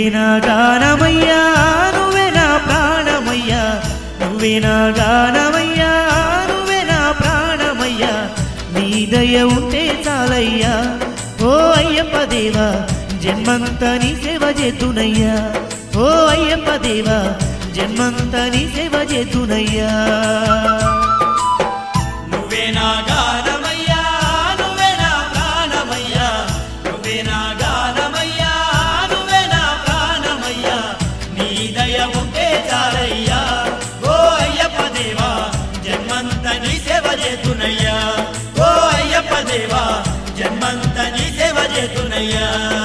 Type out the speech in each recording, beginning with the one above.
నా గానమయ్యా నువ్వే నా ప్రాణమయ్యా నువ్వే నా గానమయ్యా నువ్వే నా ప్రాణమయ్యా నీ దయ ఉంటే చాలయ్యా ఓ అయ్యప్ప దేవా జన్మంతా నీ సేవ చేతునయ్యా ఓ అయ్యప్ప దేవా జన్మంతా నీ సేవ చేతునయ్యా నువ్వే నా గానమయ్యా నువ్వే నా ప్రాణమయ్యా నువ్వే నా గానమయ్యా నువ్వే నా ప్రాణమయ్యా నీ దయ ఉంటే చాలయ్యా ఓ అయ్యప్ప దేవా జన్మంత నీ సేవ చేతునయ్యా ఓ అయ్యప్ప దేవా జన్మంత నీ సేవ చేతునయ్యా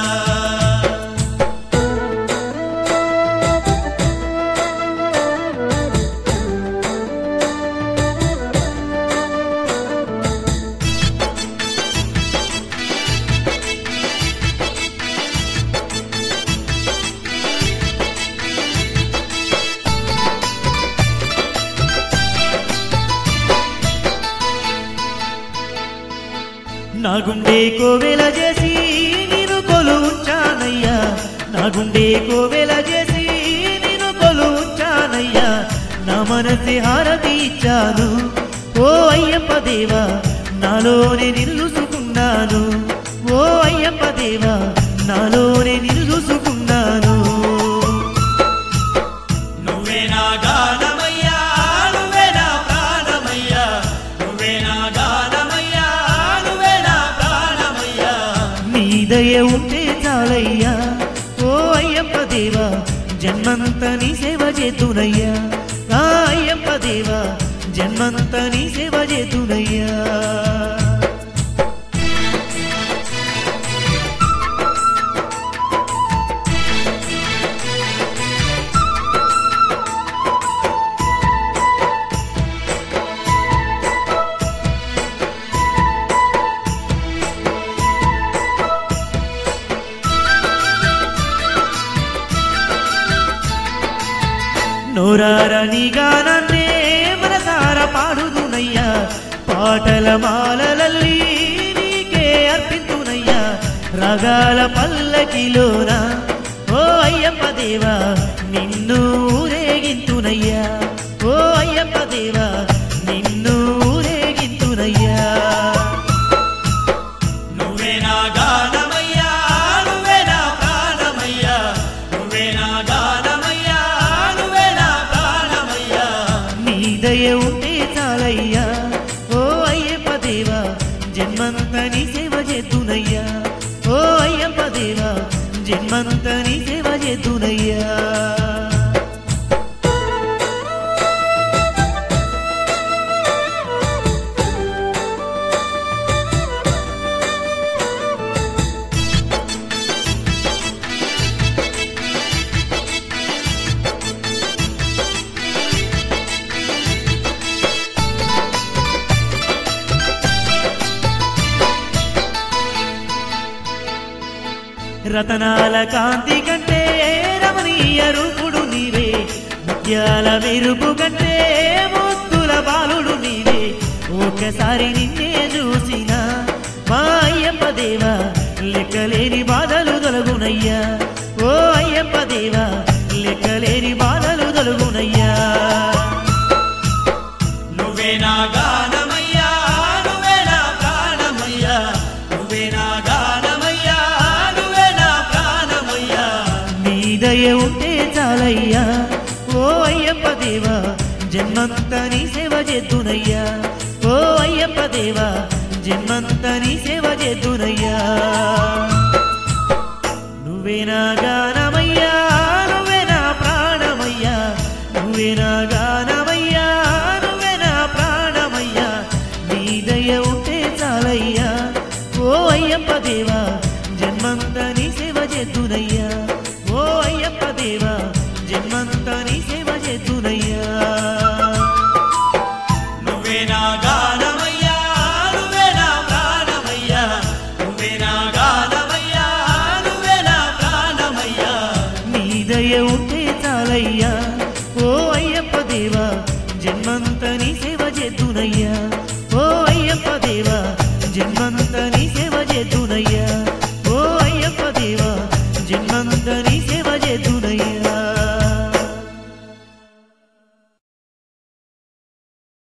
నా గుండె కోవెల చేసి నేను కొలు ఉంచానయ్యా నా గుండె కోవెల చేసి నేను కొలు ఉంచానయ్యా నా మనసి హారతి ఇచ్చాను ఓ అయ్యప్ప దేవా నాలోనే నిలుసుకున్నాను ఓ అయ్యప్ప దేవా నాలోనే నిలుసుకున్నాను నువ్వే నా గానమయ్యా నువ్వే నా ప్రాణమయ్యా నువ్వే నా గానమయ్యా నువ్వే నా ప్రాణమయ్యా నీ దయ ఉంటే చాలయ్యా ఓ అయ్యప్ప దేవా జన్మంత నీ సేవ చేతునయ్యా ఆ అయ్యప్ప దేవా జన్మంత నీ సేవ చేతునయ్యా నోరార నీ గానాన్నే మనసార పాడుదునయ్యా పాటల మాలలల్లి నీకే అర్పించునయ్యా రగాల పల్లకిలోన ఓ అయ్యప్ప దేవా నిన్ను ఊరేగింతునయ్యా ఓ అయ్యప్ప దేవా నిన్ను ఊరేగింతునయ్యా నువ్వే నా గానమయ్యా నువ్వే నా ప్రాణమయ్యా నువ్వే నా గానమయ్యా నువ్వే నా ప్రాణమయ్యా నీ దయ ఉంటే చాలయ్యా ఓ అయ్యప్ప దేవా జన్మంత నీ సేవ చేతునయ్యా ఓ అయ్యప్ప దేవా జన్మంత నీ సేవ చేతునయ్యా రతనాల కాంతి కంటే రమణీయ రూపుడు నీవే ముత్యాల మెరుపు కంటే ముత్తుల బాలుడు నీవే ఒకసారి నిన్నే చూసిన మా అయ్యప్ప దేవా లెక్కలేని బాధలు తొలగునయ్యా ఓ అయ్యప్ప దేవా లెక్కలేని బాధలు తొలగునయ్యా నువ్వే నా గానమయ్యా నువ్వే నా ప్రాణమయ్యా నువ్వే నా గానమయ్యా నువ్వే నా ప్రాణమయ్యా నీ దయ ఉంటే చాలయ్యా ఓ అయ్యప్ప దేవా జన్మంత నీ సేవ చేతునయ్యా ఓ అయ్యప్ప దేవా జన్మంత నీ సేవ చేతునయ్యా నువ్వే నా గానమయ్యా నువ్వే నా ప్రాణమయ్యా నువ్వే నా గానమయ్యా నువ్వే నా ప్రాణమయ్యా నీ దయ ఉంటే చాలయ్యా ఓ అయ్యప్ప దేవా జన్మంత నీ సేవ చేతునయ్యా